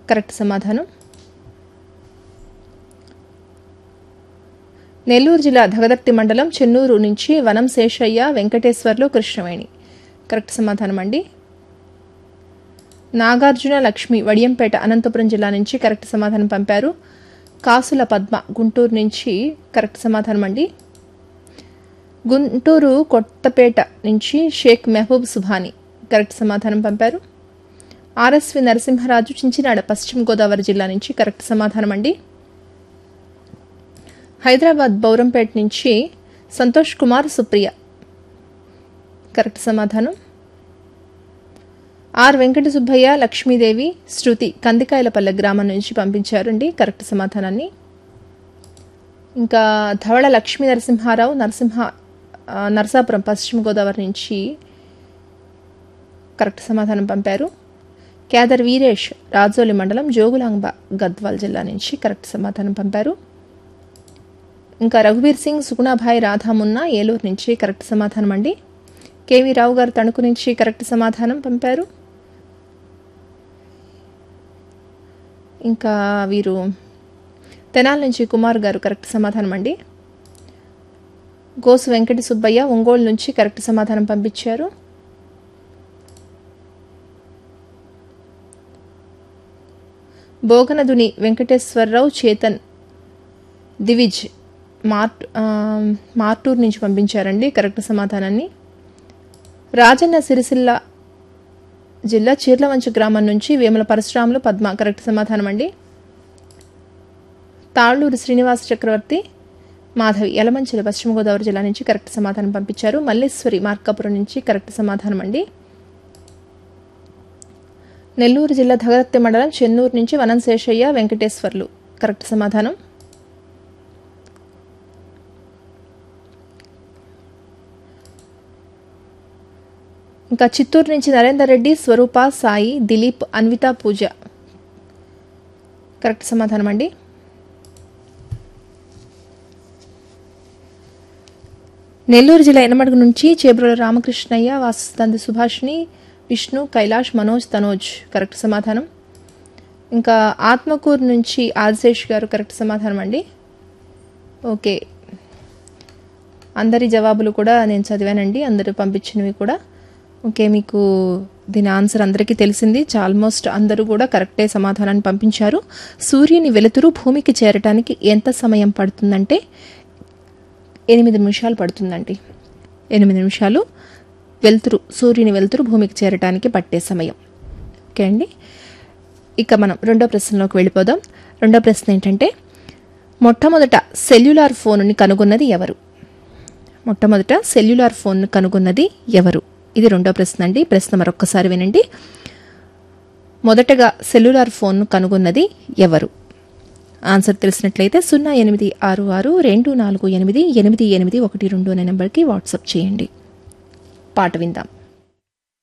correct సమాధానం నెల్లూరు జిల్లా దగదర్తి మండలం చెన్నూరు నుంచి వనం శేషయ్య వెంకటేశ్వర్లు కృష్ణవేణి కరెక్ట్ సమాధానం అండి నాగార్జున లక్ష్మి వడియంపేట అనంతపురం జిల్లా నుంచి కరెక్ట్ సమాధానం పంపారు కాసుల పద్మ గుంటూరు నుంచి కరెక్ట్ సమాధానం అండి గుంటూరు కొత్తపేట నుంచి షేక్ మెహబూబ్ సుభాని కరెక్ట్ సమాధానం పంపారు ఆర్ఎస్వి నరసింహరాజు చించినాడ పశ్చిమ గోదావరి జిల్లా నుంచి కరెక్ట్ సమాధానం అండి హైదరాబాద్ బౌరంపేట నుంచి సంతోష్ కుమార్ సుప్రియ కరెక్ట్ సమాధానం ఆర్ వెంకట సుబ్బయ్య లక్ష్మీదేవి శృతి కందికాయలపల్లె గ్రామం నుంచి పంపించారండి కరెక్ట్ సమాధానాన్ని ఇంకా ధవళ లక్ష్మీ నరసింహారావు నరసింహ ఆ, నరసాపురం పశ్చిమ గోదావరి నుంచి కరెక్ట్ సమాధానం పంపారు కేదర్ వీరేష్ రాజోలి మండలం జోగులాంబ గద్వాల్ జిల్లా నుంచి కరెక్ట్ సమాధానం పంపారు ఇంకా రఘువీర్ సింగ్ సుగుణాభాయ్ రాధామున్నా ఏలూరు నుంచి కరెక్ట్ సమాధానం అండి కేవీ రావు గారు తణుకు నుంచి కరెక్ట్ సమాధానం పంపారు ఇంకా వీరు తెనాల నుంచి కుమార్ గారు కరెక్ట్ సమాధానం అండి గోసు వెంకట సుబ్బయ్య ఒంగోలు నుంచి కరెక్ట్ సమాధానం పంపించారు బోగనదుని వెంకటేశ్వరరావు చేతన్ దివిజ్ మార్ట్ ఆ, మార్టూర్ నుంచి పంపించారండి కరెక్ట్ సమాధానాన్ని రాజన్న సిరిసిల్ల జిల్లా చీర్లవంచ గ్రామం నుంచి వేముల పరశురాములు పద్మ కరెక్ట్ సమాధానం అండి తాళ్ళూరు శ్రీనివాస చక్రవర్తి మాధవి యలమంచిల పశ్చిమ గోదావరి జిల్లా నుంచి కరెక్ట్ సమాధానం పంపించారు మల్లేశ్వరి మార్కాపురం నుంచి కరెక్ట్ సమాధానం అండి నెల్లూరు జిల్లా ధగరత్తి మండలం చెన్నూరు నుంచి వనం శేషయ్య వెంకటేశ్వర్లు కరెక్ట్ సమాధానం ఇంకా చిత్తూరు నుంచి నరేందర్ రెడ్డి స్వరూప సాయి దిలీప్ అన్విత పూజ కరెక్ట్ సమాధానం అండి నెల్లూరు జిల్లా ఎనమడుగు నుంచి చేబ్రోల రామకృష్ణయ్య వాసుస్తంది సుభాష్ని విష్ణు కైలాష్ మనోజ్ తనోజ్ కరెక్ట్ సమాధానం ఇంకా ఆత్మకూరు నుంచి ఆదిశేష్ గారు కరెక్ట్ సమాధానం అండి ఓకే అందరి జవాబులు కూడా నేను చదివానండి అందరూ పంపించినవి కూడా ఓకే మీకు దీని ఆన్సర్ అందరికీ తెలిసింది ఆల్మోస్ట్ అందరూ కూడా కరెక్టే సమాధానాన్ని పంపించారు సూర్యుని వెలుతురు భూమికి చేరటానికి ఎంత సమయం పడుతుందంటే ఎనిమిది నిమిషాలు పడుతుందండి ఎనిమిది నిమిషాలు వెలుతురు సూర్యుని వెలుతురు భూమికి చేరటానికి పట్టే సమయం ఓకే అండి ఇక మనం రెండో ప్రశ్నలోకి వెళ్ళిపోదాం రెండో ప్రశ్న ఏంటంటే మొట్టమొదట సెల్యులార్ ఫోన్ని కనుగొన్నది ఎవరు మొట్టమొదట సెల్యులార్ ఫోన్ కనుగొన్నది ఎవరు ఇది రెండో ప్రశ్న అండి ప్రశ్న మరొక్కసారి వినండి మొదటగా సెల్యులార్ ఫోన్ కనుగొన్నది ఎవరు ఆన్సర్ తెలిసినట్లయితే సున్నా ఎనిమిది ఆరు ఆరు రెండు నాలుగు ఎనిమిది ఎనిమిది ఎనిమిది ఒకటి రెండు అనే నెంబర్కి వాట్సాప్ చేయండి పాట విందాం